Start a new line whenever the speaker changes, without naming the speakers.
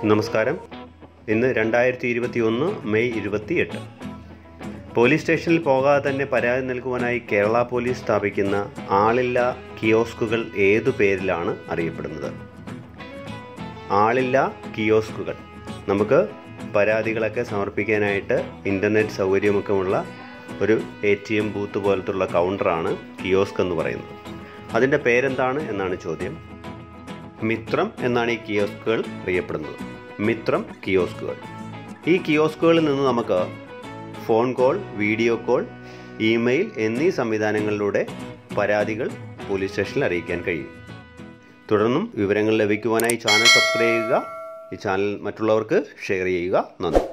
നമസ്കാരം ഇന്ന് രണ്ടായിരത്തി ഇരുപത്തി ഒന്ന് മെയ് ഇരുപത്തി എട്ട് പോലീസ് സ്റ്റേഷനിൽ പോകാതെ തന്നെ പരാതി നൽകുവാനായി കേരള പോലീസ് സ്ഥാപിക്കുന്ന ആളില്ല കിയോസ്കുകൾ ഏതു പേരിലാണ് അറിയപ്പെടുന്നത് ആളില്ല കിയോസ്കുകൾ നമുക്ക് പരാതികളൊക്കെ സമർപ്പിക്കാനായിട്ട് ഇൻ്റർനെറ്റ് സൗകര്യമൊക്കെ ഉള്ള ഒരു എ ടി എം ബൂത്ത് പോലത്തുള്ള കൗണ്ടറാണ് കിയോസ്ക് എന്ന് പറയുന്നത് അതിൻ്റെ പേരെന്താണ് എന്നാണ് ചോദ്യം മിത്രം എന്നാണ് ഈ കിയോസ്കുകൾ അറിയപ്പെടുന്നത് മിത്രം കിയോസ്കുകൾ ഈ കിയോസ്കുകളിൽ നിന്ന് നമുക്ക് phone call video call email എന്നീ സംവിധാനങ്ങളിലൂടെ പരാതികൾ പോലീസ് സ്റ്റേഷനിൽ അറിയിക്കാൻ കഴിയും തുടർന്നും വിവരങ്ങൾ ലഭിക്കുവാനായി ചാനൽ സബ്സ്ക്രൈബ് ചെയ്യുക ഈ ചാനൽ മറ്റുള്ളവർക്ക് ഷെയർ ചെയ്യുക നന്ദി